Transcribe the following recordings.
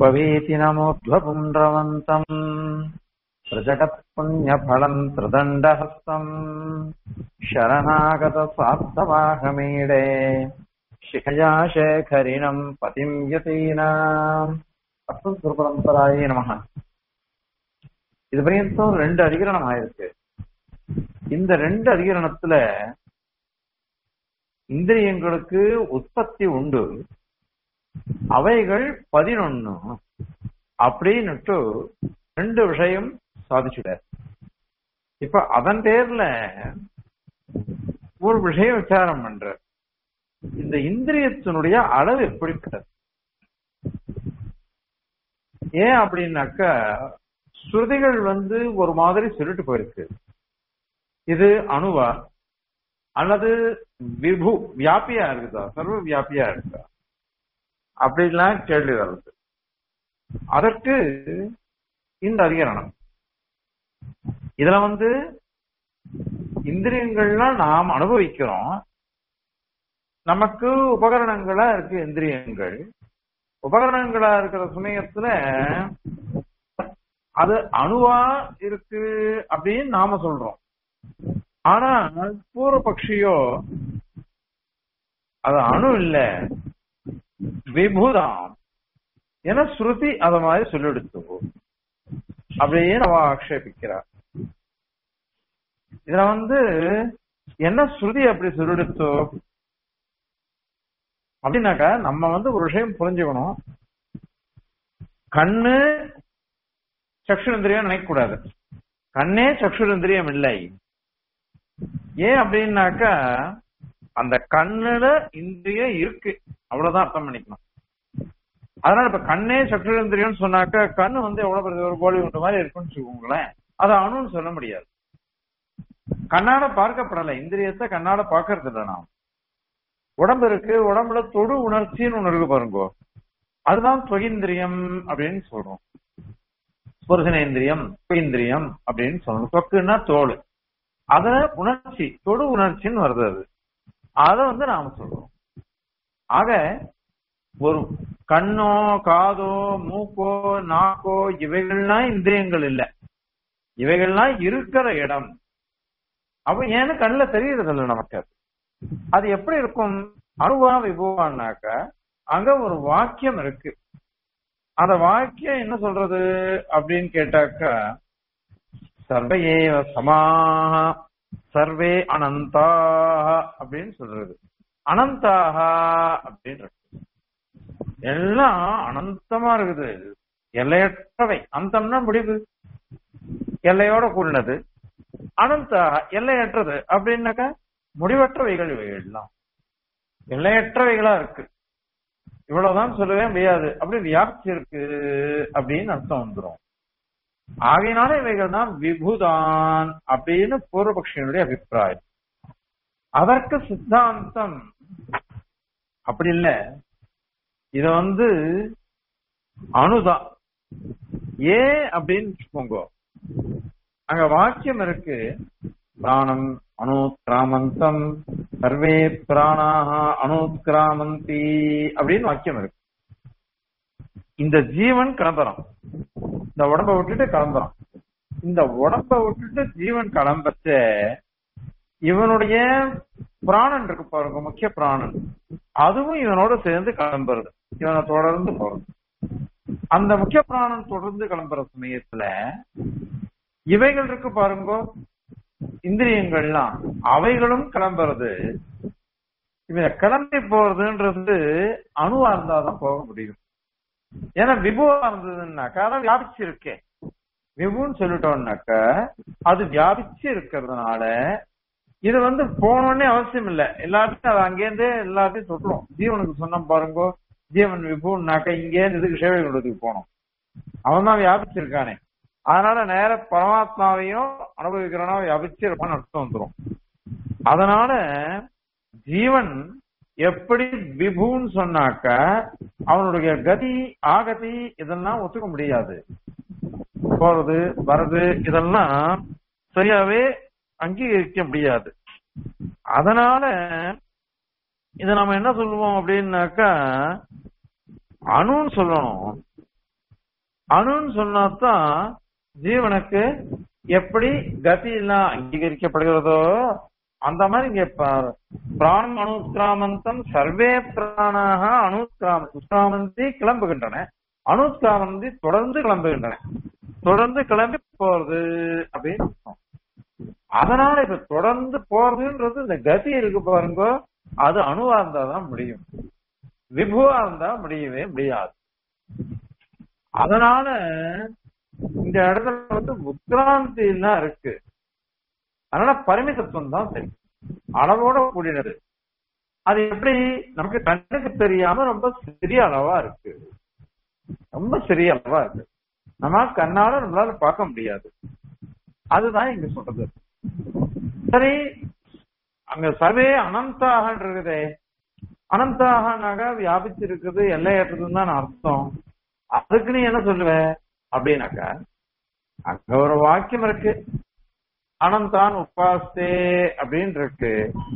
उपवीति नमोध्वपुण्ड्रवन्तम् प्रजगत्पुण्यफलम् त्रिदण्डहस्तम् शरणागतस्वार्थवाहमीडे शिखया शेखरिणम् पतिम् यतीनाम् அஸ்மத்குருபரம்பராயே நமக இது பரியந்தம் ரெண்டு அதிகரணம் ஆயிருக்கு இந்த ரெண்டு அதிகரணத்துல இந்திரியங்களுக்கு உற்பத்தி உண்டு அவைகள் பதினொன்னு அப்படின்னுட்டு ரெண்டு விஷயம் சாதிச்சுட்டார் இப்ப அதன் பேர்ல ஒரு விஷயம் விசாரம் பண்ற இந்த இந்திரியத்தினுடைய அளவு எப்படிப்பட்டது ஏன் அப்படின்னாக்கா ஸ்ருதிகள் வந்து ஒரு மாதிரி சொல்லிட்டு போயிருக்கு இது அணுவா அல்லது விபு வியாபியா இருக்குதா சர்வ வியாபியா இருக்குதா அப்படிலாம் கேள்வி வருது அதற்கு இந்த அதிகரணம் இதுல வந்து இந்திரியங்கள்லாம் நாம் அனுபவிக்கிறோம் நமக்கு உபகரணங்களா இருக்கு இந்திரியங்கள் உபகரணங்களா இருக்கிற சமயத்துல அது அணுவா இருக்கு அப்படின்னு நாம சொல்றோம் ஆனா பூர்வபக்ஷியோ அது அணு இல்ல விபுதான் என ஸ்ருதி அத மாதிரி சொல்லிடுத்து அப்படியே அவ ஆக்ஷேபிக்கிறார் இதுல வந்து என்ன ஸ்ருதி அப்படி சொல்லிடுத்தோ அப்படின்னாக்கா நம்ம வந்து ஒரு விஷயம் புரிஞ்சுக்கணும் கண்ணு சக்ஷுரந்திரியம் நினைக்க கூடாது கண்ணே சக்ஷுரந்திரியம் இல்லை ஏன் அப்படின்னாக்கா அந்த கண்ணுல இந்திரியம் இருக்கு அவ்வளவுதான் அர்த்தம் பண்ணிக்கணும் அதனால இப்ப கண்ணே சக்ஷுரந்திரியம் சொன்னாக்கா கண்ணு வந்து எவ்வளவு பெரிய ஒரு கோழி உண்டு மாதிரி இருக்குன்னு வச்சுக்கோங்களேன் அது அணுன்னு சொல்ல முடியாது கண்ணாட பார்க்கப்படலை இந்திரியத்தை கண்ணாட பார்க்கறது இல்லை நாம் உடம்பு இருக்கு உடம்புல தொடு உணர்ச்சின்னு ஒண்ணு இருக்கு பாருங்க அதுதான் தொகிந்திரியம் அப்படின்னு சொல்றோம் ஸ்பர்சனேந்திரியம் இந்திரியம் அப்படின்னு சொல்லணும் தொக்குன்னா தோல் அத உணர்ச்சி தொடு உணர்ச்சின்னு வருது அது அத வந்து நாம சொல்றோம் ஆக ஒரு கண்ணோ காதோ மூக்கோ நாக்கோ இவைகள்லாம் இந்திரியங்கள் இல்ல இவைகள்லாம் இருக்கிற இடம் அப்ப ஏன்னு கண்ணுல தெரியறது இல்லை நமக்கு அது அது எப்படி இருக்கும் அணுவா விபுவான்னாக்க அங்க ஒரு வாக்கியம் இருக்கு அந்த வாக்கியம் என்ன சொல்றது அப்படின்னு கேட்டாக்கா சர்வையேவ சமாக சர்வே அனந்தாக அப்படின்னு சொல்றது அனந்தாக அப்படின்னு எல்லாம் அனந்தமா இருக்குது எல்லையற்றவை அந்தம்னா முடிவு எல்லையோட கூடினது அனந்தாக எல்லையற்றது அப்படின்னாக்கா முடிவற்றவைகள் இவைகள்லாம் எல்லையற்றவைகளா இருக்கு இவ்வளவுதான் சொல்லவே முடியாது அப்படி வியாப்தி இருக்கு அப்படின்னு அர்த்தம் வந்துடும் ஆகையினால இவைகள் தான் விபுதான் அப்படின்னு பூர்வபக்ஷியனுடைய அபிப்பிராயம் அதற்கு சித்தாந்தம் அப்படி இல்ல இத வந்து அணுதான் ஏன் அப்படின்னு வச்சுக்கோங்க அங்க வாக்கியம் இருக்கு பிராணம் அணுத்கிராமந்தம் சர்வே பிராணாக அணுத்கிராமந்தி அப்படின்னு வாக்கியம் இருக்கு இந்த ஜீவன் கிளம்புறான் இந்த உடம்ப விட்டுட்டு கிளம்புறான் இந்த உடம்ப விட்டுட்டு ஜீவன் கிளம்பச்ச இவனுடைய பிராணன் இருக்கு பாருங்க முக்கிய பிராணன் அதுவும் இவனோட சேர்ந்து கிளம்புறது இவனை தொடர்ந்து போறது அந்த முக்கிய பிராணன் தொடர்ந்து கிளம்புற சமயத்துல இவைகள் இருக்கு பாருங்க இந்திரியங்கள்லாம் அவைகளும் கிளம்புறது இவங்க கிளம்பி போறதுன்றது அணுவா இருந்தாதான் போக முடியும் ஏன்னா விபுவா இருந்ததுன்னாக்கா அதான் வியாபிச்சு இருக்கே விபுன்னு சொல்லிட்டோம்னாக்க அது வியாபிச்சு இருக்கிறதுனால இது வந்து போனோடனே அவசியம் இல்லை எல்லாத்தையும் அது அங்கேருந்தே எல்லாத்தையும் சொல்றோம் ஜீவனுக்கு சொன்னோம் பாருங்க ஜீவன் விபுன்னாக்க இங்கேருந்து இதுக்கு சேவை கொடுத்துக்கு போனோம் அவன் தான் வியாபிச்சிருக்கானே அதனால நேர பரமாத்மாவையும் அனுபவிக்கிறனா வியாபிச்சிருப்பான்னு அர்த்தம் வந்துடும் அதனால ஜீவன் எப்படி விபுன்னு சொன்னாக்க அவனுடைய கதி ஆகதி இதெல்லாம் ஒத்துக்க முடியாது போறது வர்றது இதெல்லாம் சரியாவே அங்கீகரிக்க முடியாது அதனால இத நம்ம என்ன சொல்லுவோம் அப்படின்னாக்கா அணுன்னு சொல்லணும் அணுன்னு சொன்னாதான் ஜீவனுக்கு எப்படி கதி எல்லாம் அங்கீகரிக்கப்படுகிறதோ அந்த மாதிரி இங்க ப- பிராணம் அணுத்கிராமந்தம் சர்வே பிராணாக அணுத்கிராம உத்கிராமந்தி கிளம்புகின்றன அணுத்கிராமந்தி தொடர்ந்து கிளம்புகின்றன தொடர்ந்து கிளம்பி போறது அப்படின்னு அர்த்தம். அதனால இப்ப தொடர்ந்து போறதுன்றது இந்த கதி இருக்கு பாருங்க அது அணுவா இருந்தாதான் முடியும் விபுவா இருந்தா முடியவே முடியாது அதனால இந்த இடத்துல வந்து உத்கிராந்தி எல்லாம் இருக்கு அதனால பரிமிதத்துவம் தான் சரி அளவோட கூடினது அது எப்படி நமக்கு கண்ணுக்கு தெரியாம ரொம்ப சிறிய அளவா இருக்கு ரொம்ப சிறிய அளவா இருக்கு நம்ம கண்ணால நம்மளால பார்க்க முடியாது அதுதான் இங்க சொல்றது சரி அங்க சர்வே அனந்தாக இருக்குதே அனந்தாகனாக வியாபிச்சிருக்குது எல்லையற்றதுன்னு தான் அர்த்தம் அதுக்கு நீ என்ன சொல்லுவ அப்படின்னாக்கா அங்க ஒரு வாக்கியம் இருக்கு அனந்தான் உபாஸ்தே அப்படின்னு இருக்கு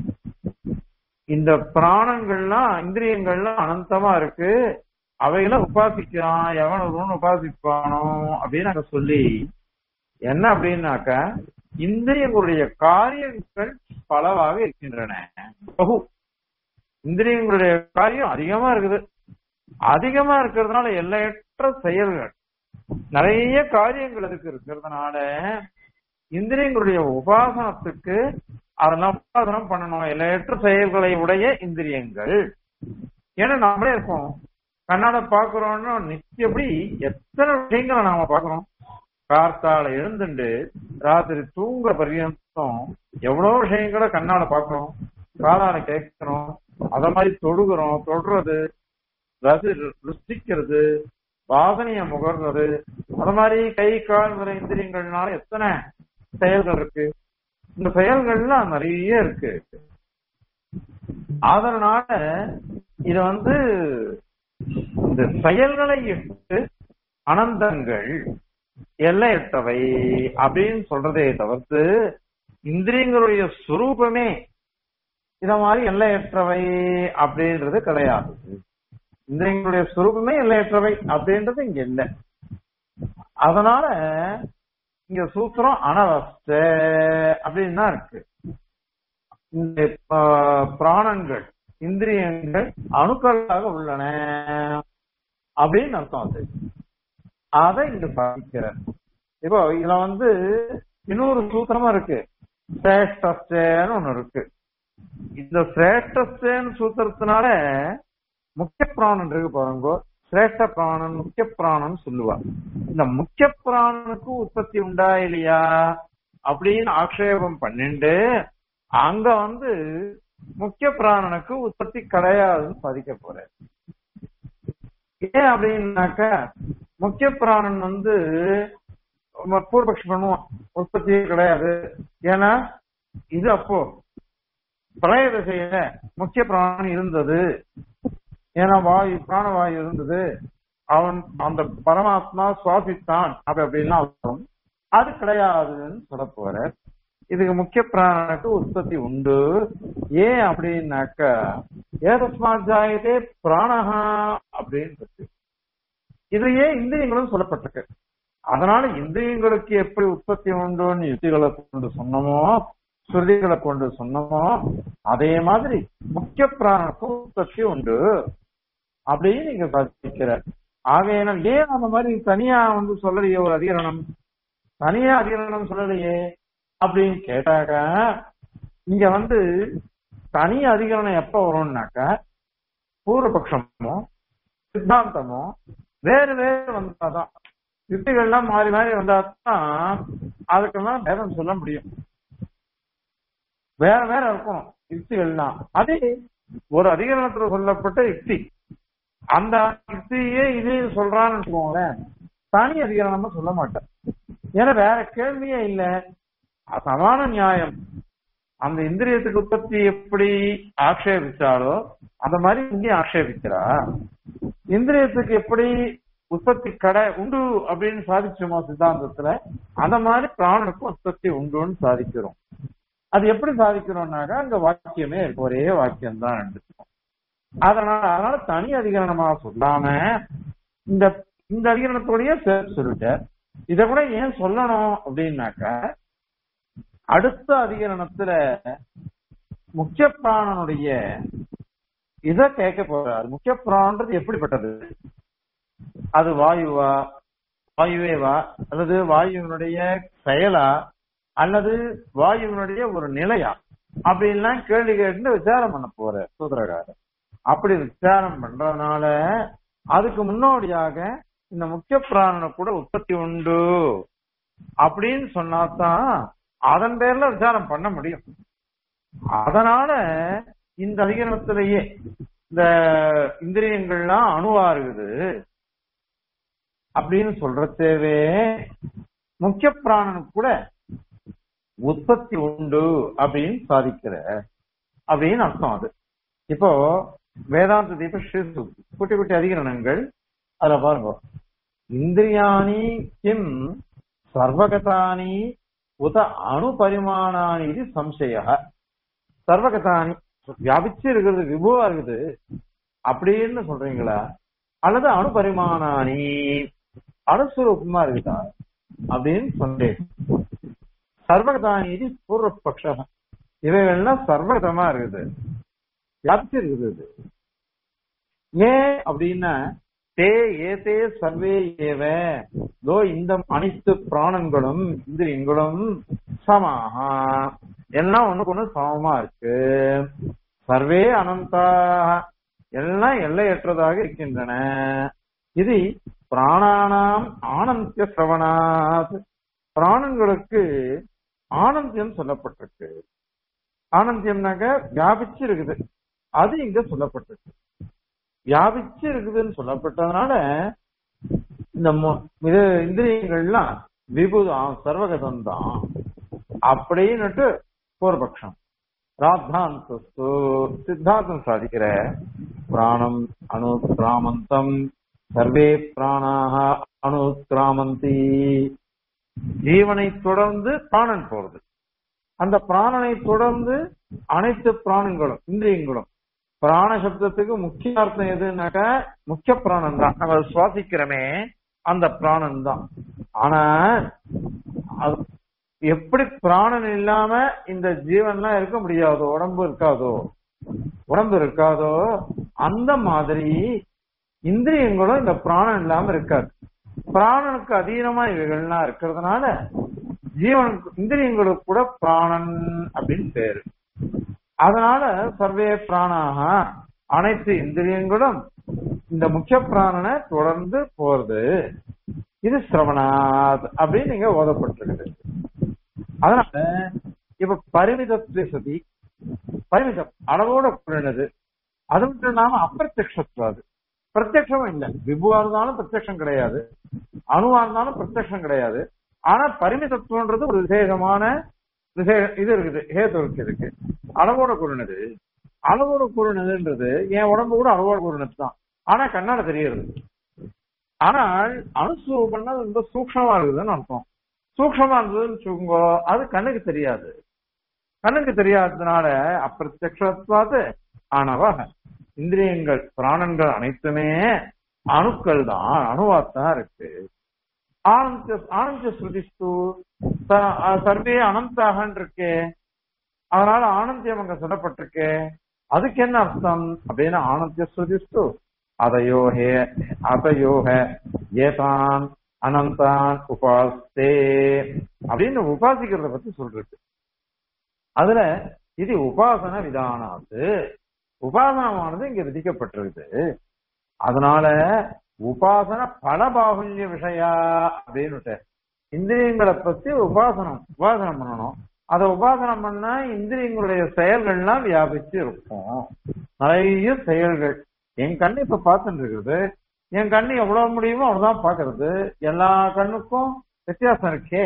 இந்த பிராணங்கள்லாம் இந்திரியங்கள்லாம் அனந்தமா இருக்கு அவைகளை உபாசிக்கிறான் எவன் ஒருவன் உபாசிப்பானோ அப்படின்னு அங்க சொல்லி என்ன அப்படின்னாக்கா இந்திரியங்களுடைய காரியங்கள் பலவாக இருக்கின்றன பகு இந்திரியங்களுடைய காரியம் அதிகமா இருக்குது அதிகமா இருக்கிறதுனால எல்லையற்ற செயல்கள் நிறைய காரியங்கள் அதுக்கு இருக்கிறதுனால இந்திரியங்களுடைய உபாசனத்துக்கு அதெல்லாம் உபாசனம் பண்ணணும் எல்லையற்ற செயல்களை உடைய இந்திரியங்கள் ஏன்னா நாமளே இருக்கோம் கண்ணால பாக்குறோம்னா நிச்சயப்படி எத்தனை விஷயங்களை நாம பாக்குறோம் கார்த்தால எழுந்துண்டு ராத்திரி தூங்குற பர்யந்தம் எவ்வளவு விஷயங்களை கண்ணால பாக்குறோம் காதால கேட்கிறோம் அத மாதிரி தொடுகிறோம் தொடுறது ரசி ருசிக்கிறது வாசனைய முகர்றது அது மாதிரி கை கால் வர இந்திரியங்கள்னால எத்தனை செயல்கள் இருக்கு இந்த செயல்கள்லாம் நிறைய இருக்கு அதனால இத வந்து இந்த செயல்களை இட்டு அனந்தங்கள் எல்லையற்றவை அப்படின்னு சொல்றதே தவிர்த்து இந்திரியங்களுடைய சுரூபமே இத மாதிரி எல்லையற்றவை அப்படின்றது கிடையாது இந்திரியங்களுடைய சுரூபமே எல்லையற்றவை அப்படின்றது இங்க இல்லை அதனால இங்க சூத்திரம் அனவஸ்த அப்படின்னு தான் இருக்கு இந்த ஆஹ், பிராணங்கள் இந்திரியங்கள் அணுக்களாக உள்ளன அப்படின்னு அர்த்தம் அது அதை இங்க சாதிக்கிறார் இப்போ இதுல வந்து இன்னொரு சூத்திரமா இருக்கு சிரேஷ்டஸ்டேன்னு ஒண்ணு இருக்கு இந்த சிரேஷ்டஸ்டேன்னு சூத்திரத்தினால முக்கிய பிராணன் இருக்கு பாருங்க சிரேஷ்ட பிராணன் முக்கிய பிராணன் சொல்லுவா இந்த முக்கிய பிராணனுக்கு உற்பத்தி உண்டா இல்லையா அப்படின்னு ஆக்ஷேபம் பண்ணிண்டு அங்க வந்து முக்கிய பிராணனுக்கு உற்பத்தி கிடையாதுன்னு பதிக்க போறாரு ஏன் அப்படின்னாக்க முக்கிய பிராணன் வந்து ம- பூர்வபக்ஷம் பண்ணுவான் உற்பத்தியே கிடையாது ஏன்னா இது அப்போ பிரளய திசையில முக்கிய பிராணன் இருந்தது ஏன்னா வாயு பிராணவாயு இருந்தது அவன் அந்த பரமாத்மா சுவாசித்தான் அப்படி அப்படின்னா அர்த்தம் அது கிடையாதுன்னு சொல்ல போற இதுக்கு முக்கிய பிராணனுக்கு உற்பத்தி உண்டு ஏன் அப்படின்னாக்க ஏதஸ்மாத் ஜாயதே பிராணஹா அப்படின்னு இருக்கு இதுலயே இந்திரியங்களும் சொல்லப்பட்டிருக்கு அதனால இந்திரியங்களுக்கு எப்படி உற்பத்தி உண்டுன்னு யுத்திகளை கொண்டு சொன்னமோ ஸ்ருதிகளை கொண்டு சொன்னமோ அதே மாதிரி முக்கிய பிராணனுக்கும் உற்பத்தி உண்டு அப்படின்னு நீங்க சாதிக்கிற ஆகையினால் ஏன் அந்த மாதிரி தனியா வந்து சொல்லலையே ஒரு அதிகரணம் தனியா அதிகரணம் சொல்லலையே அப்படின்னு கேட்டாக்க இங்க வந்து தனி அதிகரணம் எப்ப வரும்னாக்க பூர்வபக்ஷமோ சித்தாந்தமோ வேறு வேறு வந்தாதான் யுக்திகள்லாம் மாறி மாறி வந்தாதான் அதுக்கெல்லாம் பேதம் சொல்ல முடியும் வேற வேற இருக்கணும் யுக்திகள்லாம் அதே ஒரு அதிகரணத்துல சொல்லப்பட்ட யுக்தி அந்த யுக்தியே இதே சொல்றான்னு வச்சுக்கோங்களேன் தனி அதிகரணமா சொல்ல மாட்டேன் ஏன்னா வேற கேள்வியே இல்ல சமான நியாயம் அந்த இந்திரியத்துக்கு உற்பத்தி எப்படி ஆக்ஷேபிச்சாலோ அந்த மாதிரி இங்கே ஆக்ஷேபிக்கிறா இந்திரியத்துக்கு எப்படி உற்பத்தி கடை உண்டு அப்படின்னு சாதிச்சோமோ சித்தாந்தத்துல அந்த மாதிரி பிராணனுக்கும் உற்பத்தி உண்டுன்னு சாதிக்கிறோம் அது எப்படி சாதிக்கிறோம்னாக்கா அங்க வாக்கியமே இருக்கு ஒரே வாக்கியம் தான் எடுத்துக்கோம் அதனால அதனால தனி அதிகரணமா சொல்லாம இந்த இந்த அதிகரணத்தோடய சேர்த்து சொல்லிட்டார் இத கூட ஏன் சொல்லணும் அப்படின்னாக்க அடுத்த அதிகரணத்துல முக்கிய பிராணனுடைய இத கேட்க போறார் முக்கிய பிராணன்றது எப்படிப்பட்டது அது வாயுவா வாயுவேவா அல்லது வாயுவினுடைய செயலா அல்லது வாயுவினுடைய ஒரு நிலையா அப்படின்லாம் கேள்வி கேட்டு விசாரம் பண்ண போற சூத்திரகாரர் அப்படி விசாரம் பண்றதுனால அதுக்கு முன்னோடியாக இந்த முக்கிய பிராணனை கூட உற்பத்தி உண்டு அப்படின்னு சொன்னாதான் அதன் பேர்ல விசாரம் பண்ண முடியும் அதனால இந்த அதிகரணத்திலேயே இந்த இந்திரியங்கள்லாம் அணுவா இருக்குது அப்படின்னு சொல்றதேவே முக்கிய பிராணனுக்கு கூட உற்பத்தி உண்டு அப்படின்னு சாதிக்கிற அப்படின்னு அர்த்தம் அது இப்போ வேதாந்த தீப ஸ்ரீசூக்தி குட்டி குட்டி அதிகரணங்கள் அதுல பாருங்க இந்திரியாணி கிம் சர்வகதானி உத அணு பரிமாணானி இது சம்சய சர்வகதானி வியாபிச்சு இருக்கிறது விபுவா இருக்குது அப்படின்னு சொல்றீங்களா அல்லது அணு பரிமாணானி அணுஸ்வரூபமா இருக்குதா அப்படின்னு சொன்னேன் சர்வகதானி இது பூர்வபக்ஷம் இவைகள்லாம் சர்வகதமா இருக்குது வியாபிச்சு இருக்குது இது. ஏன் அப்படின்னா தே ஏதே சர்வே ஏவ தோ இந்த அனைத்து பிராணங்களும் இந்திரியங்களும் சமாகா எல்லாம் ஒண்ணுக்கு ஒண்ணு சமமா இருக்கு சர்வே அனந்தா எல்லாம் எல்லையற்றதாக இருக்கின்றன இது பிராணானாம் ஆனந்திய சிரவணாத் பிராணங்களுக்கு ஆனந்தியம் சொல்லப்பட்டிருக்கு ஆனந்தியம்னாக்க வியாபிச்சு இருக்குது அது இங்க சொல்லப்பட்டிருக்கு வியாபிச்சு இருக்குதுன்னு சொல்லப்பட்டதுனால இந்த மு- இது இந்திரியங்கள்லாம் விபுதான் சர்வகதம் தான் அப்படின்னுட்டு பூர்வபக்ஷம் ராத்தாந்தஸ்து சித்தாந்தம் சாதிக்கிற பிராணம் அணு கிராமந்தம் சர்வே பிராணாக அணு கிராமந்தி ஜீவனை தொடர்ந்து பிராணன் போறது அந்த பிராணனை தொடர்ந்து அனைத்து பிராணங்களும் இந்திரியங்களும் பிராண சப்தத்துக்கு முக்கிய அர்த்தம் எதுனாக்க முக்கிய பிராணம் தான் நம்ம சுவாசிக்கிறோமே அந்த பிராணன் தான் ஆனா அது எப்படி பிராணன் இல்லாம இந்த ஜீவன்லாம் இருக்க முடியாதோ உடம்பு இருக்காதோ உடம்பு இருக்காதோ அந்த மாதிரி இந்திரியங்களும் இந்த பிராணன் இல்லாம இருக்காது பிராணனுக்கு அதீனமா இவைகள்லாம் இருக்கிறதுனால ஜீவனுக்கு இந்திரியங்களுக்கு கூட பிராணன் அப்படின்னு பேரு அதனால சர்வே பிராணாக அனைத்து இந்திரியங்களும் இந்த முக்கிய பிராணனை தொடர்ந்து போறது இது சிரவணாத் அப்படின்னு இங்க ஓதப்பட்டிருக்குது அதனால இப்ப பரிமிதத்துவ சதி பரிமிதம் அளவோட கூடினது அது மட்டும் இல்லாம அப்பிரத்யக்ஷத்துவாது பிரத்யக்ஷம் இல்ல விபுவா இருந்தாலும் பிரத்யக்ஷம் கிடையாது அணுவா இருந்தாலும் பிரத்யக்ஷம் கிடையாது ஆனா பரிமிதத்துவன்றது ஒரு விசேஷமான விசே இது இருக்குது ஹேது இருக்கு இருக்கு அளவோட கூறினது அளவோட கூறினதுன்றது என் உடம்பு கூட அளவோட கூறினது தான் ஆனா கண்ணால தெரியறது ஆனால் அணுஸ்வரூபம்னா அது ரொம்ப சூக்ஷமா இருக்குதுன்னு அர்த்தம் சூக்ஷமா இருந்ததுன்னு வச்சுக்கோங்க அது கண்ணுக்கு தெரியாது கண்ணுக்கு தெரியாததுனால அப்பிரத்யக்ஷத்வாது ஆனவா இந்திரியங்கள் பிராணன்கள் அனைத்துமே அணுக்கள் தான் அணுவாத்தான் இருக்கு ஆனந்த ஆனந்த ஸ்ருதிஸ்து ச- அஹ் சர்வே அனந்தாகன் இருக்கே அதனால ஆனந்தியம் அங்க சொல்லப்பட்டிருக்கு அதுக்கு என்ன அர்த்தம் அப்படின்னா ஆனந்திய ஸ்ருதிஸ்து அதையோஹே அதையோக ஏதான் அனந்தான் உபாஸ்தே அப்படின்னு உபாசிக்கிறத பத்தி சொல்றது அதுல இது உபாசன விதானாது உபாசனமானது இங்க விதிக்கப்பட்டிருக்குது அதனால உபாசன பல பாகுல்ய விஷயா அப்படின்னுட்டு இந்திரியங்களை பத்தி உபாசனம் உபாசனம் பண்ணணும் அதை உபாசனம் பண்ணா இந்திரியங்களுடைய செயல்கள்லாம் வியாபிச்சு இருக்கும் நிறைய செயல்கள் என் கண்ணு இப்ப பார்த்துட்டு இருக்குது என் கண்ணு எவ்வளவு முடியுமோ அவ்வளவுதான் பாக்குறது எல்லா கண்ணுக்கும் வித்தியாசம் இருக்கே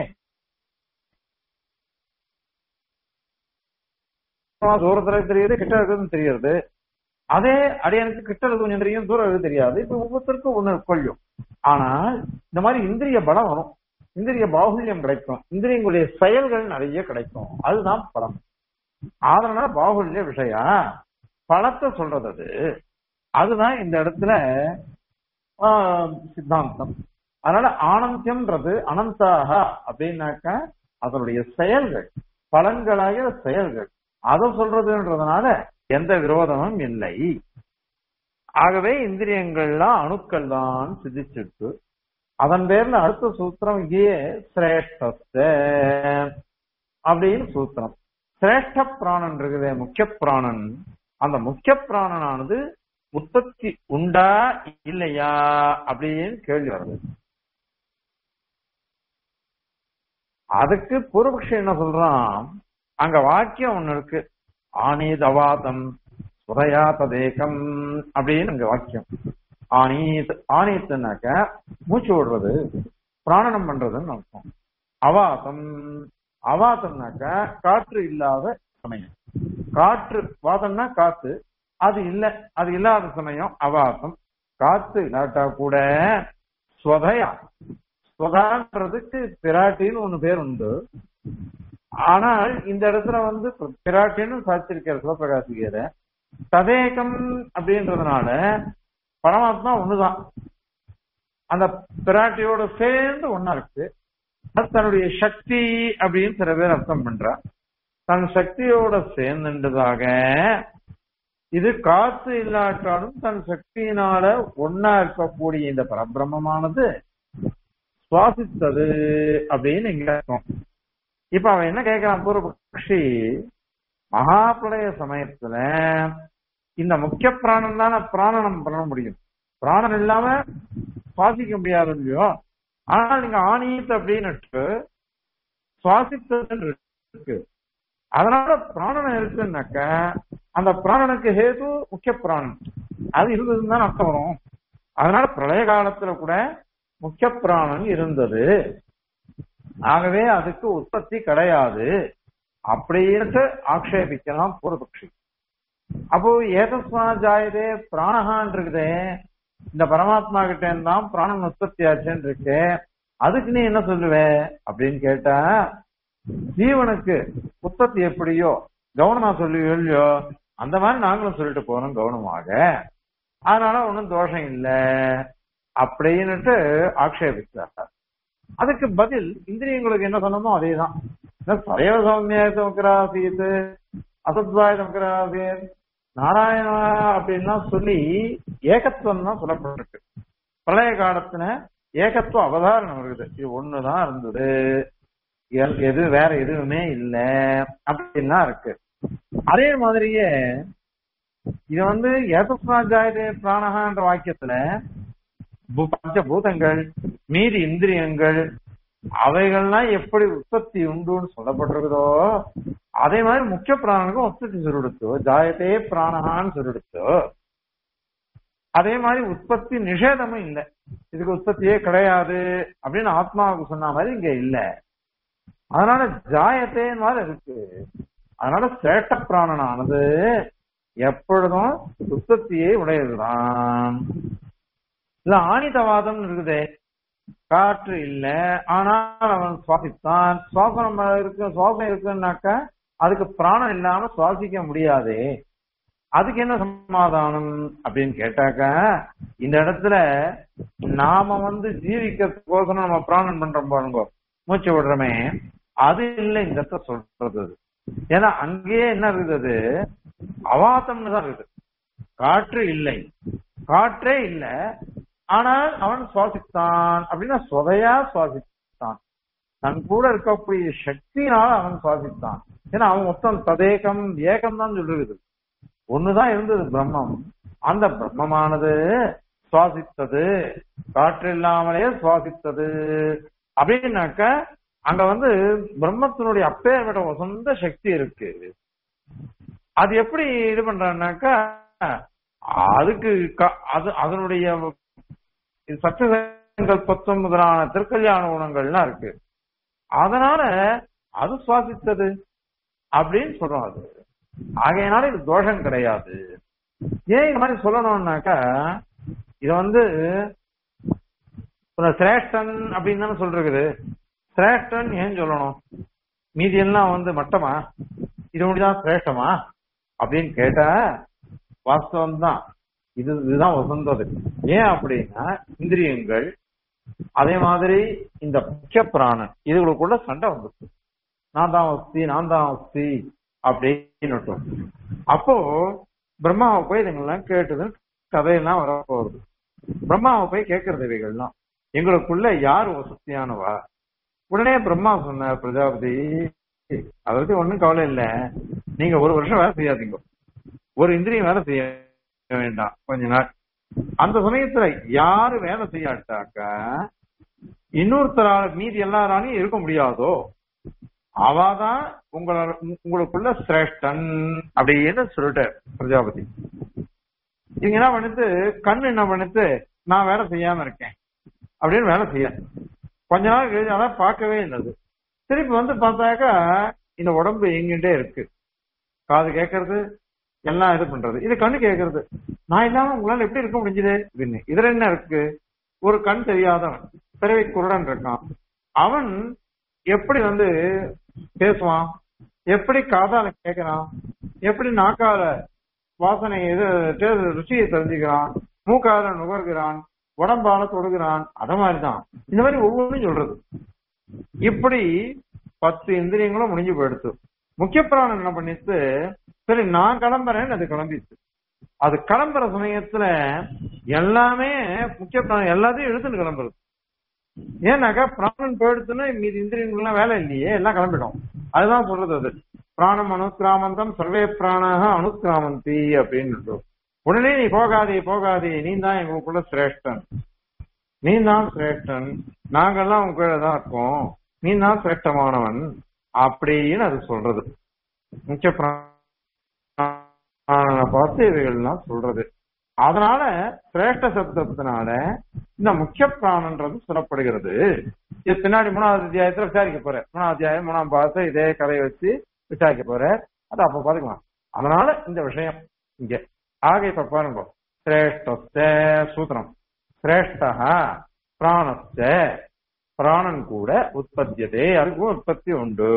தூரத்துல தெரியுது கிட்ட இருக்குதுன்னு தெரியுது அதே அடையனுக்கு கிட்ட இருக்கு கொஞ்சம் தெரியும் தூரம் இருக்கு தெரியாது இப்ப ஒவ்வொருத்தருக்கும் ஒண்ணு கொள்ளும் ஆனால் இந்த மாதிரி இந்திரிய பலம் வரும் இந்திரிய பாகுல்யம் கிடைக்கும் இந்திரியங்களுடைய செயல்கள் நிறைய கிடைக்கும் அதுதான் பலம் அதனால பாகுல்ய விஷயா பலத்தை சொல்றது அது அதுதான் இந்த இடத்துல ஆஹ், சித்தாந்தம் அதனால ஆனந்தியம்ன்றது அனந்தாக அப்படின்னாக்கா அதனுடைய செயல்கள் பலன்களாகிய செயல்கள் அதை சொல்றதுன்றதுனால எந்த விரோதமும் இல்லை ஆகவே இந்திரியங்கள்லாம் அணுக்கள் தான் சிதிச்சிருக்கு அதன் பேர்ல அடுத்த சூத்திரம் இங்கேயே சிரேஷ்டஸ்த அப்படின்னு சூத்திரம் சிரேஷ்ட பிராணன் இருக்குதே முக்கிய பிராணன் அந்த முக்கிய பிராணனானது உற்பத்தி உண்டா இல்லையா அப்படின்னு கேள்வி வருது அதுக்கு பூர்வபக்ஷி என்ன சொல்றான் அங்க வாக்கியம் ஒண்ணு இருக்கு ஆனீத் அவாதம் சுதையா ததேகம் அப்படின்னு அங்க வாக்கியம் ஆனீத் ஆனீத்துனாக்க மூச்சு விடுறது பிராணனம் பண்றதுன்னு அர்த்தம் அவாதம் அவாதம்னாக்க காற்று இல்லாத சமயம் காற்று வாதம்னா காத்து அது இல்ல அது இல்லாத சமயம் அவாதம் காத்து இல்லாட்டா கூட ஸ்வதயா ஸ்வதான்றதுக்கு பிராட்டின்னு ஒண்ணு பேர் உண்டு ஆனால் இந்த இடத்துல வந்து பிராட்டின்னு சாச்சிருக்கார் சிவபிரகாசிகரை ததேகம் அப்படின்றதுனால பரமாத்மா ஒண்ணுதான் அந்த பிராட்டியோட சேர்ந்து ஒன்னா இருக்கு அது தன்னுடைய சக்தி அப்படின்னு சில பேர் அர்த்தம் பண்றா தன் சக்தியோட சேர்ந்துன்றதாக இது காத்து இல்லாட்டாலும் தன் சக்தியினால ஒன்னா இருக்கக்கூடிய இந்த பரபிரம்மமானது சுவாசித்தது அப்படின்னு இங்க அர்த்தம் இப்ப அவன் என்ன கேட்கிறான் பூர்வபக்ஷி மகாபிரளய சமயத்துல இந்த முக்கிய பிராணம் தானே பிராணனம் பண்ண முடியும் பிராணம் இல்லாம சுவாசிக்க முடியாது இல்லையோ ஆனால் நீங்க ஆணியத்து அப்படின்னு சுவாசித்தது இருக்கு அதனால பிராணனம் இருக்குன்னாக்க அந்த பிராணனுக்கு ஹேது முக்கிய பிராணன் அது இருந்ததுன்னு தான் அர்த்தம் வரும் அதனால பிரளய காலத்துல கூட முக்கிய பிராணன் இருந்தது ஆகவே அதுக்கு உற்பத்தி கிடையாது அப்படின்னு ஆக்ஷேபிக்கலாம் பூர்வபக்ஷி அப்போ ஏதஸ்மா ஜாயதே பிராணகான் இருக்குதே இந்த பரமாத்மா கிட்ட தான் பிராணன் உற்பத்தி ஆச்சுன்னு இருக்கு அதுக்கு நீ என்ன சொல்லுவ அப்படின்னு கேட்டா ஜீவனுக்கு உற்பத்தி எப்படியோ கவனமா சொல்லுவியோ இல்லையோ அந்த மாதிரி நாங்களும் சொல்லிட்டு போறோம் கவனமாக அதனால ஒன்றும் தோஷம் இல்லை அப்படின்னுட்டு ஆக்ஷேபிச்சார் அதுக்கு பதில் இந்திரியங்களுக்கு என்ன சொன்னமோ அதேதான் சரைவ சௌமிய சமுக்கராசீத் அசத்வாய சமுக்கராசீத் நாராயணா அப்படின்லாம் சொல்லி ஏகத்துவம் தான் சொல்லப்பட்டிருக்கு பழைய காலத்துல ஏகத்துவ அவதாரணம் இருக்குது இது ஒண்ணுதான் இருந்தது எல்- எது வேற எதுவுமே இல்ல அப்படின்லாம் இருக்கு அதே மாதிரியே இது வந்து ஏதஸ்மாஜாயதே பிராணகான்ற வாக்கியத்துல பு- பஞ்சபூதங்கள் மீதி இந்திரியங்கள் அவைகள்லாம் எப்படி உற்பத்தி உண்டுன்னு சொல்லப்பட்டிருக்குதோ அதே மாதிரி முக்கிய பிராணனுக்கும் உற்பத்தி சொல்லிடுத்தோ ஜாயத்தே பிராணகான்னு சொல்லிடுத்தோ அதே மாதிரி உற்பத்தி நிஷேதமும் இல்லை இதுக்கு உற்பத்தியே கிடையாது அப்படின்னு ஆத்மாவுக்கு சொன்ன மாதிரி இங்க இல்ல அதனால ஜாயத்தேன்னு மாதிரி இருக்கு அதனால சேட்ட பிராணனானது எப்பொழுதும் உற்பத்தியே உடையதுதான் இல்ல ஆணிதவாதம் இருக்குதே காற்று இல்ல ஆனால் அவன் சுவாசித்தான் சுவாசனம் இருக்கு சுவாசம் இருக்குன்னாக்கா அதுக்கு பிராணம் இல்லாம சுவாசிக்க முடியாதே அதுக்கு என்ன சமாதானம் அப்படின்னு கேட்டாக்கா இந்த இடத்துல நாம வந்து ஜீவிக்கிறதுக்கோசரம் நம்ம பிராணம் பண்றோம் பாருங்க மூச்சு விடுறோமே அது இல்லை இந்த இடத்துல சொல்றது ஏன்னா அங்கேயே என்ன இருக்குது அவாத்தம்னு தான் இருக்குது காற்று இல்லை காற்றே இல்ல ஆனால் அவன் சுவாசித்தான் அப்படின்னா சொதையா சுவாசித்தான் தன் கூட இருக்கக்கூடிய சக்தியினால அவன் சுவாசித்தான் ஏன்னா அவன் மொத்தம் ததேகம் ஏகம் தான் சொல்லிருக்குது ஒண்ணுதான் இருந்தது பிரம்மம் அந்த பிரம்மமானது சுவாசித்தது காற்று இல்லாமலே சுவாசித்தது அப்படின்னாக்க அங்க வந்து பிரம்மத்தினுடைய அப்பேற்பட்ட ஒரு சொந்த சக்தி இருக்கு அது எப்படி இது பண்றான்னாக்கா அதுக்கு க- அது அதனுடைய சச்சங்கள் பத்தம் முதலான திருக்கல்யாண குணங்கள்லாம் இருக்கு அதனால அது சுவாசித்தது அப்படின்னு சொல்றோம் அது ஆகையினால இது தோஷம் கிடையாது ஏன் இந்த மாதிரி சொல்லணும்னாக்கா இது வந்து ஒரு சிரேஷ்டன் அப்படின்னு தானே சொல்றது சிரேஷ்டன் ஏன் சொல்லணும் மீதி எல்லாம் வந்து மட்டமா இது முடிதான் சிரேஷ்டமா அப்படின்னு கேட்டா வாஸ்தவம் தான் இது இதுதான் வசந்தது ஏன் அப்படின்னா இந்திரியங்கள் அதே மாதிரி இந்த முக்கிய பிராணன் இதுகளுக்குள்ள சண்டை வந்துச்சு நான் தான் வஸ்தி நான் தான் வஸ்தி அப்படின்னு அப்போ பிரம்மாவை போய் இதுங்கெல்லாம் கேட்டது கதையெல்லாம் வர போகுது பிரம்மாவை போய் கேட்கறது இவைகள்லாம் எங்களுக்குள்ள யார் வசதியானவா உடனே பிரம்மா சொன்னார் பிரஜாபதி அதை பத்தி ஒண்ணும் கவலை இல்ல நீங்க ஒரு வருஷம் வேலை செய்யாதீங்க ஒரு இந்திரியம் வேலை செய்ய வேண்டாம் கொஞ்ச நாள் அந்த சமயத்துல யாரு வேலை செய்யாட்டாக்கா இன்னொருத்தரால மீதி எல்லாராலையும் இருக்க முடியாதோ அவாதான் உங்கள உங்களுக்குள்ள சிரேஷ்டன் அப்படின்னு சொல்லிட்டார் பிரஜாபதி இவங்க என்ன பண்ணுது கண்ணு என்ன பண்ணுது நான் வேலை செய்யாம இருக்கேன் அப்படின்னு வேலை செய்ய கொஞ்ச நாள் கழிச்சு அதான் பார்க்கவே இல்லது திருப்பி வந்து பார்த்தாக்கா இந்த உடம்பு எங்கிட்டே இருக்கு காது கேட்கறது எல்லாம் இது பண்றது இது கண்ணு கேட்கறது நான் இல்லாம உங்களால எப்படி இருக்க முடிஞ்சது அப்படின்னு இதுல என்ன இருக்கு ஒரு கண் தெரியாதவன் பிறவை குருடன் இருக்கான் அவன் எப்படி வந்து பேசுவான் எப்படி காதால கேட்கறான் எப்படி நாக்கால வாசனை இது டே- ருச்சியை தெரிஞ்சுக்கிறான் மூக்கால நுகர்கிறான் உடம்பால தொடுகிறான் அத மாதிரிதான் இந்த மாதிரி ஒவ்வொன்றும் சொல்றது இப்படி பத்து இந்திரியங்களும் முடிஞ்சு போயிடுத்து முக்கிய பிராணம் என்ன பண்ணிட்டு சரி நான் கிளம்புறேன்னு அது கிளம்பிச்சு அது கிளம்புற சமயத்துல எல்லாமே முக்கிய பிராணம் எல்லாத்தையும் எடுத்துட்டு கிளம்புறது ஏன்னாக்கா பிராணன் போயிடுச்சுன்னா மீதி இந்திரியங்கள்லாம் வேலை இல்லையே எல்லாம் கிளம்பிடும் அதுதான் சொல்றது அது பிராணம் அனுக்கிராமந்தம் சர்வே பிராணாக அனுக்கிராமந்தி அப்படின்னு உடனே நீ போகாதே போகாதே நீ தான் எங்களுக்குள்ள சிரேஷ்டன் நீ தான் சிரேஷ்டன் நாங்கெல்லாம் உங்க கீழே தான் இருக்கோம் நீ தான் சிரேஷ்டமானவன் அப்படின்னு அது சொல்றது முக்கிய பிராணனை பார்த்து இவைகள்லாம் சொல்றது அதனால சிரேஷ்ட சப்தத்தினால இந்த முக்கிய பிராணன்றது சொல்லப்படுகிறது இது பின்னாடி மூணாவது அத்தியாயத்துல விசாரிக்க போற மூணாவது அத்தியாயம் மூணாம் பாசம் இதே கதையை வச்சு விசாரிக்க போற அது அப்ப பாத்துக்கலாம் அதனால இந்த விஷயம் இங்க ஆக இப்ப பாருங்க சிரேஷ்ட சூத்திரம் சிரேஷ்டா பிராணஸ்த பிராணன் கூட உற்பத்தியதே அதுக்கும் உற்பத்தி உண்டு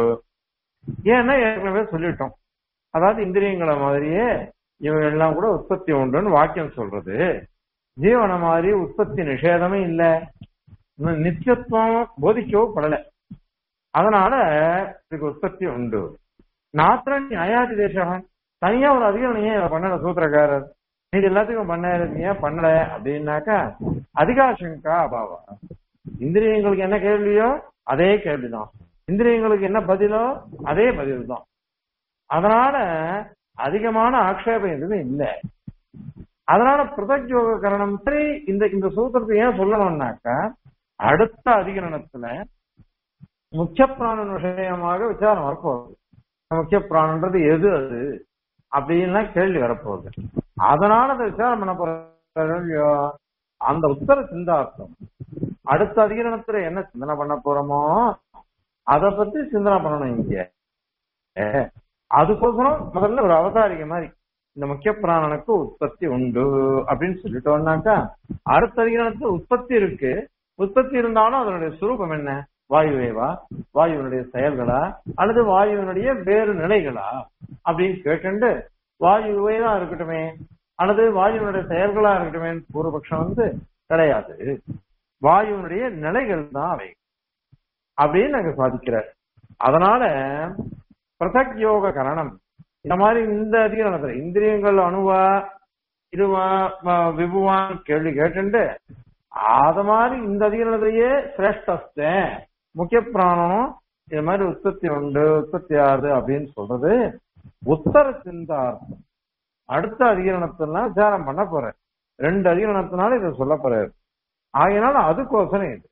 ஏன்னா ஏற்கனவே சொல்லிட்டோம் அதாவது இந்திரியங்களை மாதிரியே இவங்க எல்லாம் கூட உற்பத்தி உண்டுன்னு வாக்கியம் சொல்றது ஜீவன மாதிரி உற்பத்தி நிஷேதமே இல்ல இன்னும் நித்தியத்துவம் போதிக்கவோ படல அதனால இதுக்கு உற்பத்தி உண்டு நாத்திரன் அயாதி தேசம் தனியா ஒரு அதிகாரம் ஏன் பண்ணல சூத்திரக்காரர் இது எல்லாத்துக்கும் பண்ண ஏன் பண்ணல அப்படின்னாக்கா அதிகாசங்கா அபாவா இந்திரியங்களுக்கு என்ன கேள்வியோ அதே கேள்விதான் இந்திரியங்களுக்கு என்ன பதிலோ அதே பதில் தான் அதனால அதிகமான ஆக்ஷேபம் எதுவும் இல்லை அதனால பிரதஜோக கரணம் சரி இந்த இந்த சூத்திரத்தை ஏன் சொல்லணும்னாக்கா அடுத்த அதிகரணத்துல முக்கிய பிராணன் விஷயமாக விசாரம் வரப்போகுது முக்கிய பிராணன்றது எது அது அப்படின்லாம் கேள்வி வரப்போகுது அதனால அதை விசாரம் பண்ண போறோம் அந்த உத்தர சிந்தார்த்தம் அடுத்த அதிகரணத்துல என்ன சிந்தனை பண்ண போறோமோ அத பத்தி சிந்தனை பண்ணணும் இங்க அஹ், அதுக்கோசரம் முதல்ல ஒரு அவதாரிக மாதிரி இந்த முக்கிய பிராணனுக்கு உற்பத்தி உண்டு அப்படின்னு சொல்லிட்டோம்னாக்கா அடுத்த அதிகரணத்துல உற்பத்தி இருக்கு உற்பத்தி இருந்தாலும் அதனுடைய சுரூபம் என்ன வாயுவேவா வாயுவினுடைய செயல்களா அல்லது வாயுவினுடைய வேறு நிலைகளா அப்படின்னு கேட்டுண்டு வாயுவே தான் இருக்கட்டுமே அல்லது வாயுவினுடைய செயல்களா இருக்கட்டுமே பூர்வபக்ஷம் வந்து கிடையாது வாயுவினுடைய நிலைகள் தான் அவை அப்படின்னு அங்க சாதிக்கிறார் அதனால பிரசக் யோக கரணம் இந்த மாதிரி இந்த அதிகாரத்துல இந்திரியங்கள் அணுவா இதுவா ம- விபுவான் கேள்வி கேட்டுண்டு அத மாதிரி இந்த அதிகாரத்திலேயே சிரேஷ்டஸ்த முக்கிய பிராணனும் இது மாதிரி உற்பத்தி உண்டு உற்பத்தி ஆகுது அப்படின்னு சொல்றது உத்தர சிந்தார்த்தம் அடுத்த அதிகரணத்தெல்லாம் விசாரம் பண்ண போறேன் ரெண்டு அதிகரணத்தினால இதை சொல்ல போறாரு ஆகையினால அதுக்கோசரம் இது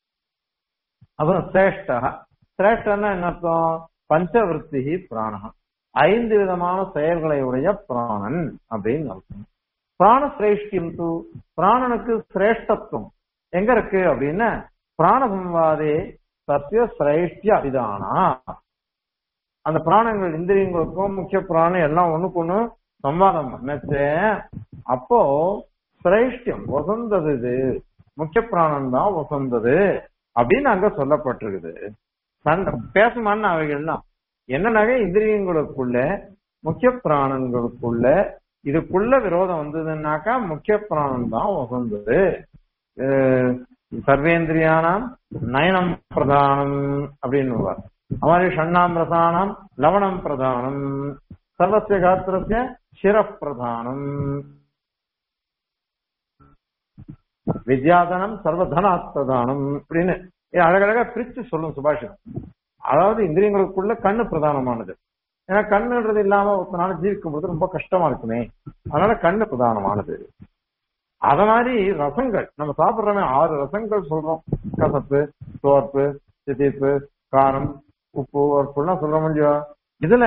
அப்புறம் சிரேஷ்டா சிரேஷ்டன்னா என்ன அர்த்தம் பஞ்சவருத்தி பிராணம் ஐந்து விதமான செயல்களை உடைய பிராணன் அப்படின்னு அர்த்தம் பிராண சிரேஷ்டியம் தூ பிராணனுக்கு சிரேஷ்டத்துவம் எங்க இருக்கு அப்படின்னா பிராண சம்வாதே சத்திய சிரேஷ்டிய அபிதானா அந்த பிராணங்கள் இந்திரியங்களுக்கும் முக்கிய பிராணம் எல்லாம் ஒண்ணுக்கு ஒண்ணு சம்வாதம் பண்ணச்சு அப்போ சிரேஷ்டியம் வசந்தது இது முக்கிய பிராணம் தான் வசந்தது அப்படின்னு அங்க சொல்லப்பட்டிருக்குது சண்டை பேசுமான்னு அவைகள்லாம் என்னன்னாக்க இந்திரியங்களுக்குள்ள முக்கிய பிராணங்களுக்குள்ள இதுக்குள்ள விரோதம் வந்ததுன்னாக்கா முக்கிய பிராணம் தான் உகந்தது அஹ் சர்வேந்திரியானாம் நயனம் பிரதானம் அப்படின்னு அது மாதிரி ஷண்ணாம் ரசானாம் லவணம் பிரதானம் சர்வசிய காத்திரஸ்ய சிரப் பிரதானம் வித்யாதனம் சர்வதனாத் பிரதானம் அப்படின்னு இது அழகழகா பிரிச்சு சொல்லும் சுபாஷிதம் அதாவது இந்திரியங்களுக்குள்ள கண்ணு பிரதானமானது ஏன்னா கண்ணுன்றது இல்லாம ஒருத்தனால ஜீவிக்கும் போது ரொம்ப கஷ்டமா இருக்குமே அதனால கண்ணு பிரதானமானது அத மாதிரி ரசங்கள் நம்ம சாப்பிடுறோமே ஆறு ரசங்கள் சொல்றோம் கசப்பு சோர்ப்பு திதிப்பு காரம் உப்பு உப்புலாம் சொல்ற முடியும் இதுல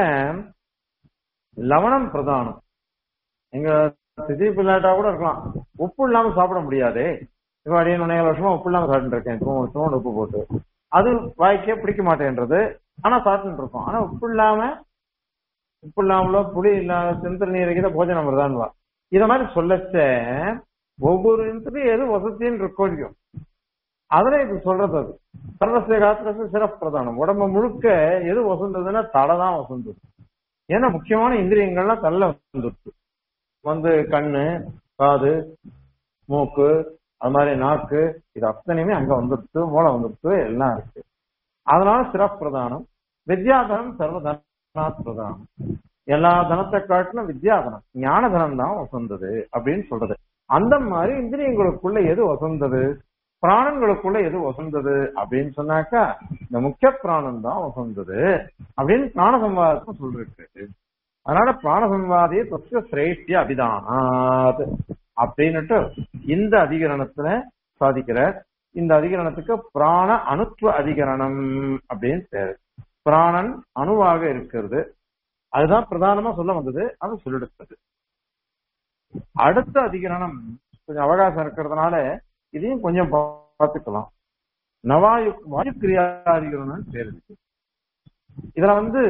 லவணம் பிரதானம் எங்க திதிப்பு இல்லாட்டா கூட இருக்கலாம் உப்பு இல்லாம சாப்பிட முடியாதே இப்ப அடியே ஏழு வருஷமா உப்பு இல்லாம சாப்பிட்டு இருக்கேன் தூண் தூண் உப்பு போட்டு அது வாய்க்கே பிடிக்க மாட்டேன்றது ஆனா சாப்பிட்டு இருக்கோம் ஆனா உப்பு இல்லாம உப்பு இல்லாமலோ புளி இல்லாம செந்தல் நீர் வைக்கிற போஜனம் வருதான்வா இத மாதிரி சொல்லச்ச ஒவ்வொரு இடத்துலயும் எது வசதின்னு இருக்கோ இல்லையோ அதுல இது சொல்றது அது சர்வசிய காத்திரசு சிறப்பிரதானம் உடம்பு முழுக்க எது வசந்ததுன்னா தலை தான் வசந்தது ஏன்னா முக்கியமான இந்திரியங்கள்லாம் தள்ள வந்துருச்சு வந்து கண்ணு காது மூக்கு அது மாதிரி நாக்கு இது அத்தனையுமே அங்க வந்துருச்சு மூளை வந்துருச்சு எல்லாம் இருக்கு அதனால சிறப்பிரதானம் வித்யாதனம் சர்வதனாத் பிரதானம் எல்லா தனத்தை காட்டிலும் வித்யாதனம் ஞான தனம் தான் வசந்தது அப்படின்னு சொல்றது அந்த மாதிரி இந்திரியங்களுக்குள்ள எது வசந்தது பிராணங்களுக்குள்ள எது வசந்தது அப்படின்னு சொன்னாக்கா இந்த முக்கிய பிராணம் தான் வசந்தது அப்படின்னு பிராண சம்வாதத்தை சொல்லிருக்கு அதனால பிராண சம்வாதிய தத்துவ சிரேஷ்டிய அபிதானாத் அப்படின்னுட்டு இந்த அதிகரணத்துல சாதிக்கிற இந்த அதிகரணத்துக்கு பிராண அணுத்துவ அதிகரணம் அப்படின்னு பேரு பிராணன் அணுவாக இருக்கிறது அதுதான் பிரதானமா சொல்ல வந்தது அது சொல்லிடுத்தது அடுத்த அதிகரணம் கொஞ்சம் அவகாசம் இருக்கிறதுனால இதையும் கொஞ்சம் பார்த்துக்கலாம் நவாயு வாயு கிரியாதிகரணம் பேர் இருக்கு இதுல வந்து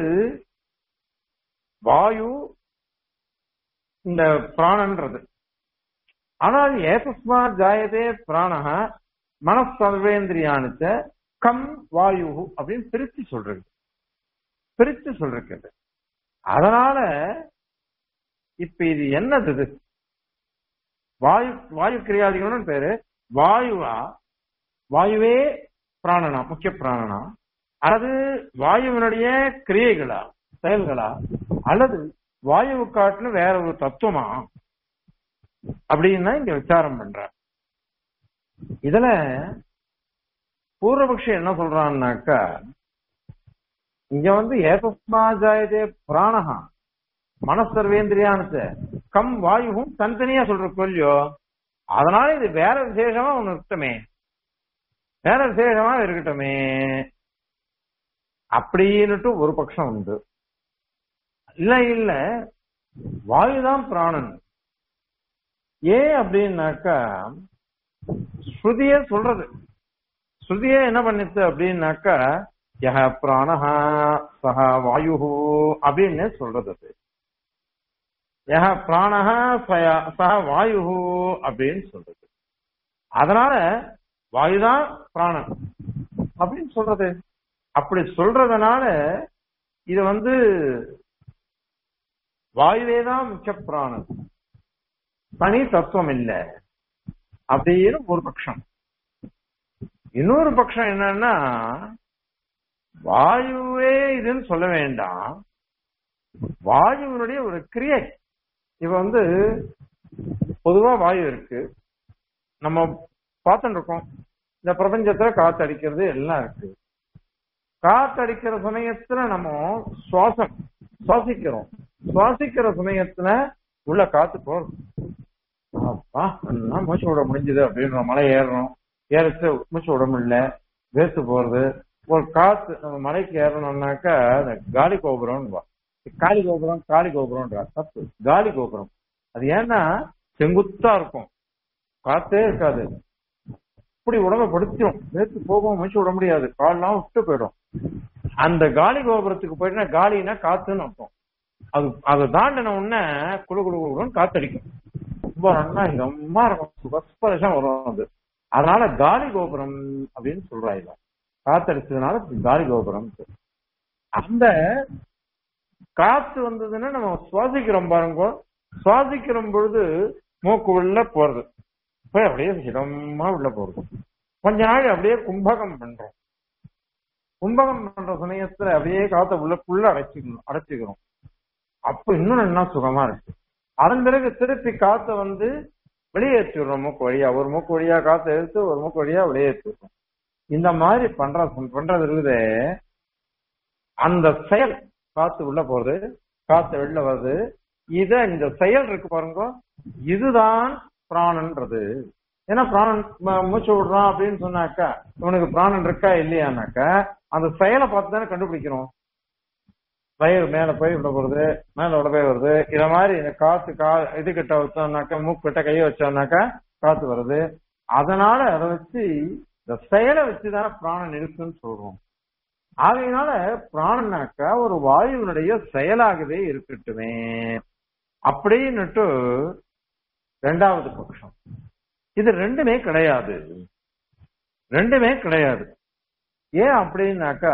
வாயு இந்த பிராணன்றது ஆனால் ஏதஸ்மா ஜாயதே பிராணக மனசர்வேந்திரியானுச்ச கம் வாயு அப்படின்னு பிரிச்சு சொல்றது பிரிச்சு சொல்றது அதனால இப்ப இது என்னது இது வாயு வாயு கிரியாதிகள்னு பேரு வாயுவா வாயுவே பிராணனா முக்கிய பிராணனா அல்லது வாயுவினுடைய கிரியைகளா செயல்களா அல்லது வாயுவு காட்டுன்னு வேற ஒரு தத்துவமா அப்படின்னு இங்க விசாரம் பண்ற இதுல பூர்வபக்ஷி என்ன சொல்றான்னாக்கா இங்க வந்து ஏதஸ்மா ஜாயதே பிராணஹா மனசர்வேந்திரியானது கம் வாயுவும் தனித்தனியா சொல்ற கொல்லியோ அதனால இது வேற விசேஷமா ஒண்ணு இருக்கட்டுமே வேற விசேஷமா இருக்கட்டுமே அப்படின்னுட்டு ஒரு பட்சம் உண்டு இல்ல இல்ல வாயுதான் பிராணன் ஏன் அப்படின்னாக்கா ஸ்ருதியே சொல்றது ஸ்ருதியே என்ன பண்ணிச்சு அப்படின்னாக்கா யஹ பிராணஹா சஹ வாயு அப்படின்னு சொல்றது அது யஹ பிராணஹா சஹ வாயு அப்படின்னு சொல்றது அதனால வாயுதான் பிராணன் அப்படின்னு சொல்றது அப்படி சொல்றதுனால இது வந்து வாயுவே தான் முக்கிய பிராணன் தனி தத்துவம் இல்லை அப்படின்னு ஒரு பட்சம் இன்னொரு பட்சம் என்னன்னா வாயுவே இதுன்னு சொல்ல வேண்டாம் வாயுவினுடைய ஒரு கிரியை இப்ப வந்து பொதுவா வாயு இருக்கு நம்ம பார்த்துட்டு இருக்கோம் இந்த பிரபஞ்சத்துல காத்து அடிக்கிறது எல்லாம் இருக்கு காத்து அடிக்கிற சமயத்துல நம்ம சுவாசம் சுவாசிக்கிறோம் சுவாசிக்கிற சமயத்துல உள்ள காத்து போறது அப்பா எல்லாம் மூச்சு விட முடிஞ்சது அப்படின்னு மலை ஏறுறோம் ஏறிச்சு மூச்சு விட முடியல வேஸ்ட் போறது ஒரு காத்து நம்ம மலைக்கு ஏறணும்னாக்கா அந்த காலி கோபுரம் காளி கோபுரம் காளி கோபுரம்ன்றா தப்பு காலி கோபுரம் அது ஏன்னா செங்குத்தா இருக்கும் காத்தே இருக்காது இப்படி உடம்ப படுத்திடும் வேத்து போகும் மூச்சு விட முடியாது கால்லாம் விட்டு போயிடும் அந்த காலி கோபுரத்துக்கு போயிட்டுனா காலினா காத்துன்னு அர்த்தம் அது அதை தாண்டின உடனே குழு குழு குழுன்னு காத்தடிக்கும் ரொம்ப நல்லா இதமா இருக்கும் சுபஸ்பரஷம் வரும் அது அதனால காலி கோபுரம் அப்படின்னு சொல்றாங்க காத்தடிச்சதுனால காலி கோபுரம் அந்த காத்து வந்ததுன்னா நம்ம சுவாசிக்கிறோம் பாருங்க சுவாசிக்கிற பொழுது மூக்கு உள்ள போறது போய் அப்படியே சிரமமா உள்ள போறது கொஞ்ச நாள் அப்படியே கும்பகம் பண்றோம் கும்பகம் பண்ற சமயத்துல அப்படியே காத்த உள்ளக்குள்ள அடைச்சிக்கணும் அடைச்சிக்கிறோம் அப்ப இன்னும் என்ன சுகமா இருக்கு அதன் பிறகு திருப்பி காத்த வந்து வெளியேற்றிடுறோம் மூக்கு வழியா ஒரு மூக்கு வழியா காத்த எடுத்து ஒரு மூக்கு வழியா வெளியேற்றிடுறோம் இந்த மாதிரி பண்ற பண்றது இருக்குது அந்த செயல் காத்து உள்ள போறது காத்து வெளில வருது இத இந்த செயல் இருக்கு பாருங்க இதுதான் பிராணன்றது ஏன்னா பிராணன் ம- மூச்சு விடுறான் அப்படின்னு சொன்னாக்கா இவனுக்கு பிராணன் இருக்கா இல்லையானாக்கா அந்த செயலை பார்த்து தானே கண்டுபிடிக்கிறோம் வயிறு மேல போய் உள்ள போறது மேல உள்ள போய் வருது இத மாதிரி இந்த காத்து கா இது கிட்ட வச்சோம்னாக்கா மூக்கு கிட்ட கையை வச்சோம்னாக்கா காத்து வருது அதனால அதை வச்சு இந்த செயலை வச்சுதானே பிராணன் இருக்குன்னு சொல்றோம் ஆகையினால பிராணனாக்கா ஒரு வாயுவினுடைய செயலாகவே இருக்கட்டுமே அப்படின்னுட்டு ரெண்டாவது பட்சம் இது ரெண்டுமே கிடையாது ரெண்டுமே கிடையாது ஏன் அப்படின்னாக்கா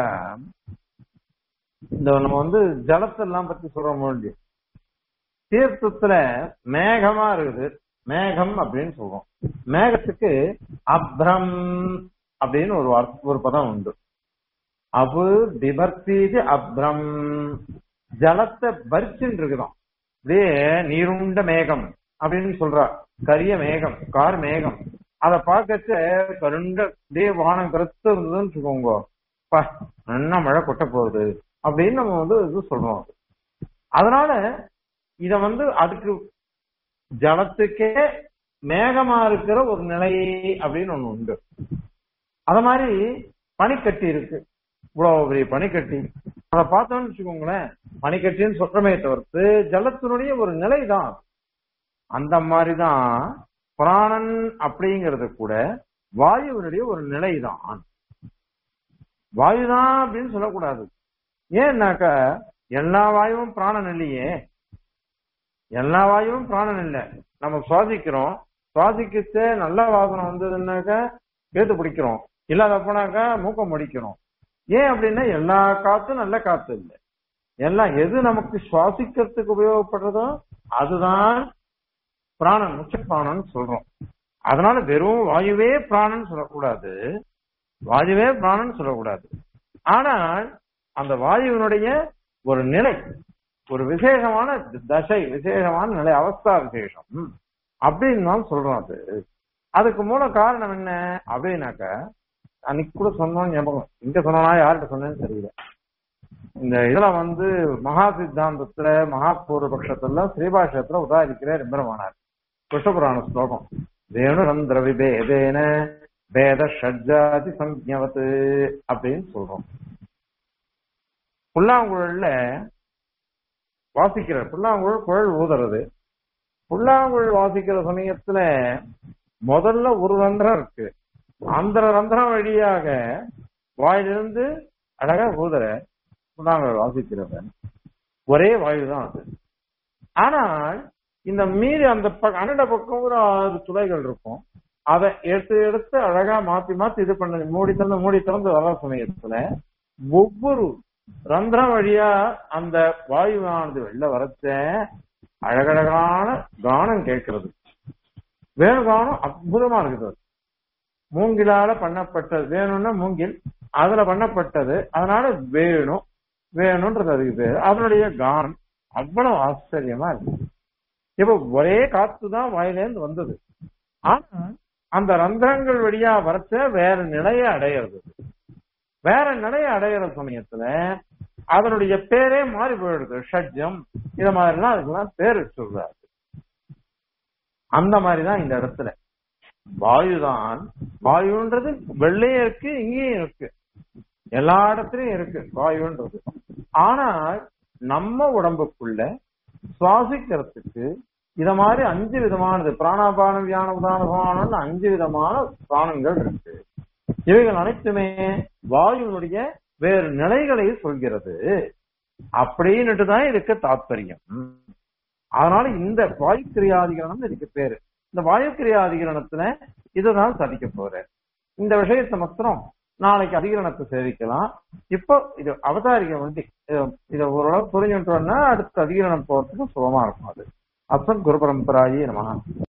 இந்த நம்ம வந்து ஜலத்தெல்லாம் பத்தி சொல்றோம் இல்லையா தீர்த்தத்துல மேகமா இருக்குது மேகம் அப்படின்னு சொல்றோம் மேகத்துக்கு அப்ரம் அப்படின்னு ஒரு வார்த்தை ஒரு பதம் உண்டு அபு பிபர்த்தீது அப்ரம் ஜலத்தை பரிச்சுன்னு இருக்குதாம் அப்படியே நீருண்ட மேகம் அப்படின்னு சொல்றா கரிய மேகம் கார் மேகம் அத பார்க்கச்ச கருண்ட அப்படியே வானம் கருத்து இருந்ததுன்னு வச்சுக்கோங்க பா நல்லா மழை கொட்ட போகுது அப்படின்னு நம்ம வந்து இது சொல்றோம் அதனால இத வந்து அதுக்கு ஜலத்துக்கே மேகமா இருக்கிற ஒரு நிலை அப்படின்னு ஒண்ணு உண்டு அத மாதிரி பனிக்கட்டி இருக்கு இவ்வளவு பெரிய பனிக்கட்டி அதை பார்த்தோம்னு வச்சுக்கோங்களேன் பனிக்கட்டின்னு சொல்றமே தவிர்த்து ஜலத்தினுடைய ஒரு நிலை தான் அந்த மாதிரிதான் பிராணன் அப்படிங்கிறது கூட வாயுவினுடைய ஒரு நிலை தான் வாயுதான் அப்படின்னு சொல்லக்கூடாது ஏன்னாக்கா எல்லா வாயுவும் பிராணன் இல்லையே எல்லா வாயுவும் பிராணன் இல்லை நம்ம சுவாசிக்கிறோம் சுவாசிக்கிச்சு நல்ல வாசனம் வந்ததுன்னாக்கா கேத்து பிடிக்கிறோம் இல்லாத போனாக்கா மூக்கம் முடிக்கிறோம் ஏன் அப்படின்னா எல்லா காத்தும் நல்ல காத்து இல்லை எல்லாம் எது நமக்கு சுவாசிக்கிறதுக்கு உபயோகப்படுறதோ அதுதான் பிராணன் முச்ச பிராணன் சொல்றோம் அதனால வெறும் வாயுவே பிராணன் சொல்லக்கூடாது வாயுவே பிராணன் சொல்லக்கூடாது ஆனால் அந்த வாயுவினுடைய ஒரு நிலை ஒரு விசேஷமான தசை விசேஷமான நிலை அவஸ்தா விசேஷம் அப்படின்னு தான் சொல்றோம் அது அதுக்கு மூல காரணம் என்ன அப்படின்னாக்க அன்னைக்கு கூட சொன்னோம் ஞாபகம் இங்க சொன்னா யார்கிட்ட சொன்னேன்னு தெரியல இந்த இதுல வந்து மகா சித்தாந்தத்துல மகா பூர்வ பட்சத்துல ஸ்ரீபாஷத்துல உதாரிக்கிற எம்பெருமானார் கிருஷ்ணபுராண ஸ்லோகம் வேணுரந்திர விபேதேன வேத ஷட்ஜாதி சஞ்ஞவத்து அப்படின்னு சொல்றோம் புல்லாங்குழல்ல வாசிக்கிறார் புல்லாங்குழல் குழல் ஊதுறது புல்லாங்குழல் வாசிக்கிற சமயத்துல முதல்ல ஒரு ரந்திரம் இருக்கு அந்த ரந்திரம் வழியாக வாயிலிருந்து அழகா ஊதுற புல்லாங்குழல் வாசிக்கிறவன் ஒரே வாயு தான் அது ஆனால் இந்த மீறி அந்த பக்கம் அன்னட பக்கம் ஒரு ஆறு துளைகள் இருக்கும் அதை எடுத்து எடுத்து அழகா மாத்தி மாத்தி இது பண்ண மூடி திறந்து மூடி திறந்து வர சமயத்துல ஒவ்வொரு ரந்திரம் வழியா அந்த வாயுவானது வெளில வரச்ச அழகழகான கானம் கேட்கிறது வேணு கானம் அற்புதமா இருக்குது அது. மூங்கிலால பண்ணப்பட்டது வேணும்னா மூங்கில் அதுல பண்ணப்பட்டது அதனால வேணும் வேணும்ன்றது அதுக்கு பேரு அதனுடைய கானம் அவ்வளவு ஆச்சரியமா இருக்கு இப்ப ஒரே காத்து தான் வாயிலேருந்து வந்தது ஆனா அந்த ரந்திரங்கள் வழியா வரச்ச வேற நிலையை அடையிறது வேற நிலையை அடையிற சமயத்துல அதனுடைய பேரே மாறி போயிடுது ஷட்ஜம் இத மாதிரிலாம் அதுக்கெல்லாம் பேர் சொல்றாரு அந்த மாதிரிதான் இந்த இடத்துல வாயுதான் வாயுன்றது வெள்ளையே இருக்கு இங்கேயும் இருக்கு எல்லா இடத்துலயும் இருக்கு வாயுன்றது ஆனால் நம்ம உடம்புக்குள்ள சுவாசிக்கிறதுக்கு இத மாதிரி அஞ்சு விதமானது பிராணாபான வியான உதாரணமான அஞ்சு விதமான பிராணங்கள் இருக்கு இவைகள் அனைத்துமே வாயுனுடைய வேறு நிலைகளை சொல்கிறது அப்படின்னுட்டு தான் இதுக்கு தாத்பரியம் அதனால இந்த வாயு கிரியாதிகரணம் இதுக்கு பேரு இந்த வாயு கிரியாதிகரணத்துல இதுதான் சாதிக்க போறேன் இந்த விஷயத்தை மாத்திரம் நாளைக்கு அதிகரணத்தை சேவிக்கலாம் இப்போ இது அவதாரிக வந்து இத- இத ஓரளவு புரிஞ்சுட்டோம்னா அடுத்த அதிகரணம் போறதுக்கு சுலமா இருக்கும் அது அசத் குரு பரம்பராயே நம